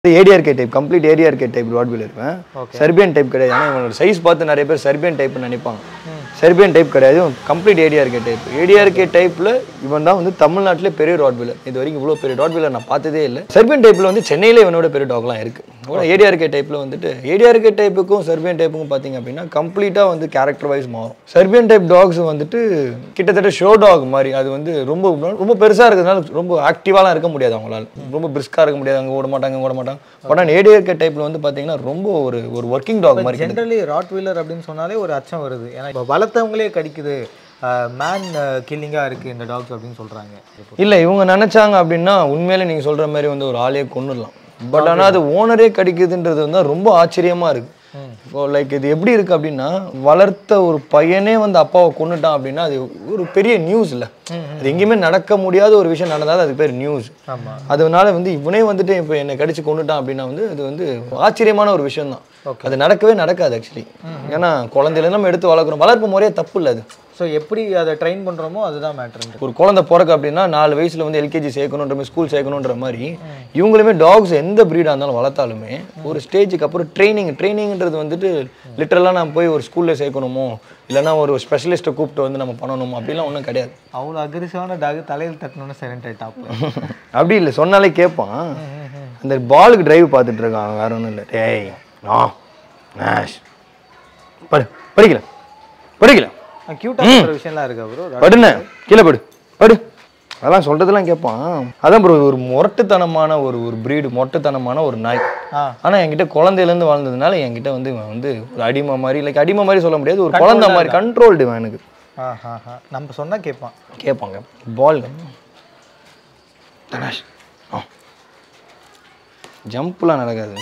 ATRK type complete ADRK type rottweiler இருப்பேன் Okay. Serbian type கிடையாது ஆனால் இவனோட சைஸ் பார்த்து நிறைய பேர் சர்பியன் டைப்னு நினைப்பாங்க சர்பியன் டைப் கிடையாது கம்ப்ளீட் ஏடிஆர்கே டைப் ஏடிஆர்கே டைப்பில் இவன் தான் வந்து தமிழ்நாட்டிலே பெரிய ராட்வீலர் இது வரைக்கும் இவ்வளோ பெரிய ராட்வீலர் நான் பார்த்ததே இல்லை சர்பியன் டைப்பில் வந்து சென்னையில் இவனோட பெரிய டாக்லாம் இருக்குது கூட ஏடிஆர்கே டைப்பில் வந்துட்டு ஏடிஆர்கே டைப்புக்கும் சர்பியன் டைப்புக்கும் பார்த்தீங்க அப்படின்னா கம்ப்ளீட்டாக வந்து கேரக்டர் வைஸ் மாறும் சர்பியன் டைப் டாக்ஸ் வந்துட்டு கிட்டத்தட்ட ஷோ டாக் மாதிரி அது வந்து ரொம்ப ரொம்ப பெருசாக இருக்கிறதுனால ரொம்ப ஆக்டிவாலாம் இருக்க முடியாது அவங்களால ரொம்ப பிரிஸ்காக இருக்க முடியாது அங்கே ஓட மாட்டாங்க இங்க ஓட மாட்டாங்க பட் ஆனால் ஏடிஆர்கே டைப்பில் வந்து பார்த்தீங்கன்னா ரொம்ப ஒரு ஒரு ஒர்க்கிங் டாக் மாதிரி ஜென்ரலி ராட் வீலர் அப்படின்னு சொன்னாலே ஒரு அச்சம் வருது ஏன்னா இப்போ வளர்த்தவங்களே கடிக்குது மேன் கில்லிங்காக இருக்குது இந்த டாக்ஸ் அப்படின்னு சொல்கிறாங்க இல்லை இவங்க நினைச்சாங்க அப்படின்னா உண்மையிலே நீங்கள் சொல்கிற மாதிரி வந்து ஒரு ஆளையே கொண்டுடலாம் பட் ஆனால் அது ஓனரே கிடைக்குதுன்றது வந்து ரொம்ப ஆச்சரியமாக இருக்குது இப்போ லைக் இது எப்படி இருக்குது அப்படின்னா வளர்த்த ஒரு பையனே வந்து அப்பாவை கொண்டுட்டான் அப்படின்னா அது ஒரு பெரிய நியூஸ் இல்லை அது எங்கேயுமே நடக்க முடியாத ஒரு விஷயம் நடந்தாலும் அது பேர் நியூஸ் ஆமாம் அதனால வந்து இவனே வந்துட்டு இப்போ என்னை கடிச்சு கொண்டுட்டான் அப்படின்னா வந்து அது வந்து ஆச்சரியமான ஒரு விஷயம் தான் அது நடக்கவே நடக்காது ஆக்சுவலி ஏன்னா குழந்தையில நம்ம எடுத்து வளர்க்குறோம் வளர்ப்பு முறையே தப்பு இல்லை அது ஸோ எப்படி அதை ட்ரெயின் பண்ணுறோமோ அதுதான் மேட்ரு ஒரு குழந்தை பிறக்கு அப்படின்னா நாலு வயசுல வந்து எல்கேஜி சேர்க்கணுன்ற மாதிரி ஸ்கூல் சேர்க்கணுன்ற மாதிரி இவங்களுமே டாக்ஸ் எந்த ப்ரீடாக இருந்தாலும் வளர்த்தாலுமே ஒரு ஸ்டேஜுக்கு அப்புறம் ட்ரைனிங் ட்ரைனிங்ன்றது வந்துட்டு லிட்டரலாக நம்ம போய் ஒரு ஸ்கூலில் சேர்க்கணுமோ இல்லைன்னா ஒரு ஸ்பெஷலிஸ்ட்டை கூப்பிட்டு வந்து நம்ம பண்ணணுமோ அப்படிலாம் ஒன்றும் கிடையாது அவ்வளோ அக்ரெசிவான டாக் தலையில் தட்டணும்னு சைலண்ட் ஆகிட்டாப்ல அப்படி இல்லை சொன்னாலே கேட்பான் அந்த பாலுக்கு டிரைவ் பார்த்துட்டு இருக்கான் வேற ஒன்றும் இல்லை டேய் ஆ மேஷ் படு படிக்கல படிக்கல க்யூட்டாக ஒரு விஷயம்லாம் இருக்கா ப்ரோ படுன கீழே படு படு அதெல்லாம் சொல்றதெல்லாம் கேட்பான் அதான் ப்ரோ ஒரு மொரட்டுத்தனமான ஒரு ஒரு பிரீடு மொட்டைத்தனமான ஒரு நாய் ஆ ஆனா என்கிட்ட குழந்தையிலேருந்து வாழ்ந்ததுனால என்கிட்ட வந்து இவன் வந்து ஒரு அடிமை மாதிரி லைக் அடிமை மாதிரி சொல்ல முடியாது ஒரு குழந்தை மாதிரி கண்ட்ரோல்டு இவன் எனக்கு ஆ ஆ ஆ நம்ம சொன்னால் கேட்பான் கேட்பாங்க பால் தனாஷ் ஆ ஜம்ப்லாம் நடக்காது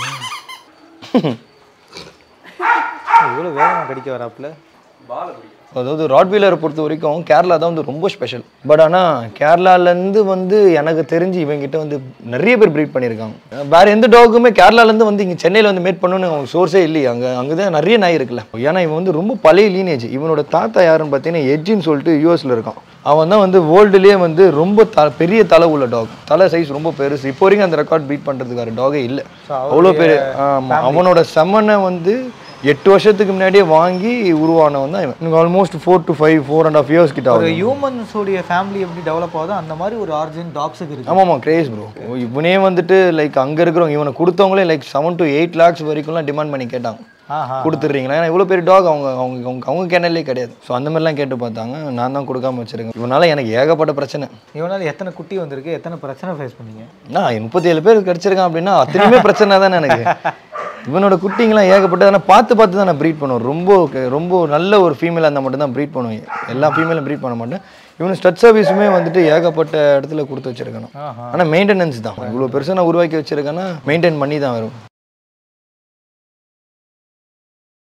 இவ்வளோ வேகமாக கடிக்க வராப்புல அதாவது ராட்வீலரை பொறுத்த வரைக்கும் கேரளா தான் வந்து ரொம்ப ஸ்பெஷல் பட் ஆனால் கேரளாலேருந்து வந்து எனக்கு தெரிஞ்சு இவங்கிட்ட வந்து நிறைய பேர் ப்ரீட் பண்ணியிருக்காங்க வேற எந்த டாகுமே கேரளாலேருந்து வந்து இங்கே சென்னையில் வந்து மேட் பண்ணணும்னு அவங்க சோர்ஸே இல்லையே அங்கே அங்கே தான் நிறைய நாய் இருக்குல்ல ஏன்னா இவன் வந்து ரொம்ப பழைய லீனேஜ் இவனோட தாத்தா யாருன்னு பார்த்தீங்கன்னா எட்ஜின்னு சொல்லிட்டு யூஎஸில் இருக்கான் அவன் தான் வந்து வேர்ல்டுலேயே வந்து ரொம்ப த பெரிய தலை உள்ள டாக் தலை சைஸ் ரொம்ப பெருசு இப்போ வரைக்கும் அந்த ரெக்கார்ட் பீட் பண்ணுறதுக்கான டாகே இல்லை So, அவ்வளோ பெரிய ஆமாம் அவனோட செம்மனை வந்து எட்டு வருஷத்துக்கு முன்னாடியே வாங்கி உருவானவன் தான் இவன் almost four to five four and half years கிட்ட ஒரு ஆகும் ஹியூமன்ஸோடைய ஃபேமிலி எப்படி டெவலப் ஆகுதோ அந்த மாதிரி ஒரு ஆர்ஜின் டாக்ஸுக்கு இருக்கு ஆமாம் ஆமாம் கிரேஸ் ப்ரோ இவனே வந்துட்டு லைக் அங்கே இருக்கிறவங்க இவனை கொடுத்தவங்களே like seven to eight lakhs வரைக்கும்லாம் டிமாண்ட் பண்ணி கேட்டாங்க ஆஹா கொடுத்துட்றீங்களா ஏன்னா இவ்வளோ பெரிய டாக் அவங்க அவங்க அவங்க அவங்க கேனல்லே கிடையாது ஸோ அந்த மாதிரிலாம் கேட்டு பார்த்தாங்க நான் தான் கொடுக்காம வச்சிருக்கேன் இவனால எனக்கு ஏகப்பட்ட பிரச்சனை இவனால எத்தனை குட்டி வந்திருக்கு எத்தனை பிரச்சனை ஃபேஸ் பண்ணீங்க நான் முப்பத்தி ஏழு பேர் கிடச்சிருக்கான் அப்படின்னா அத்தனையுமே பிரச்சனை தானே எனக்கு இவனோட குட்டிங்கெல்லாம் ஏகப்பட்டது ஆனால் பார்த்து பார்த்து தான் நான் ப்ரீட் பண்ணுவேன் ரொம்ப ரொம்ப நல்ல ஒரு ஃபீமேல் இருந்தால் மட்டும் தான் ப்ரீட் பண்ணுவேன் எல்லா ஃபீமேலும் ப்ரீட் பண்ண மாட்டேன் இவனு ஸ்டட் சர்வீஸுமே வந்துட்டு ஏகப்பட்ட இடத்துல கொடுத்து வச்சிருக்கணும் ஆஹா ஆனால் மெயின்டெனன்ஸ் தான் இவ்வளோ பெருசாக நான் உருவாக்கி வச்சிருக்கேன்னா மெயின்டைன் பண்ணி தான் வரும்